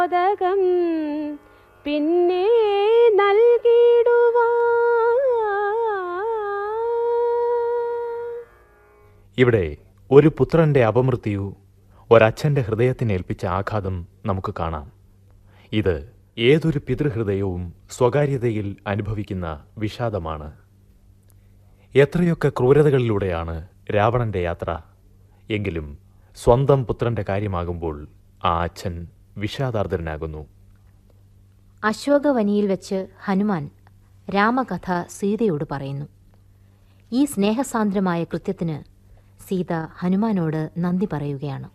മോദകം പിന്നെ നൽകിടുവാ ഇവിടെ ഒരു പുത്രന്റെ അപമൃത്യു ഒരച്ഛന്റെ ഹൃദയത്തിനേൽപ്പിച്ച ആഘാതം നമുക്ക് കാണാം ഇത് ഏതൊരു പിതൃഹൃദയവും സ്വകാര്യതയിൽ അനുഭവിക്കുന്ന വിഷാദമാണ് എത്രയൊക്കെ ക്രൂരതകളിലൂടെയാണ് രാവണന്റെ യാത്ര എങ്കിലും സ്വന്തം പുത്രന്റെ കാര്യമാകുമ്പോൾ ആ അച്ഛൻ വിഷാദാർദ്രനാകുന്നു അശോകവനിയിൽ വെച്ച് ഹനുമാൻ രാമകഥ സീതയോട് പറയുന്നു ഈ സ്നേഹസാന്ദ്രമായ കൃത്യത്തിന് സീത ഹനുമാനോട് നന്ദി പറയുകയാണ്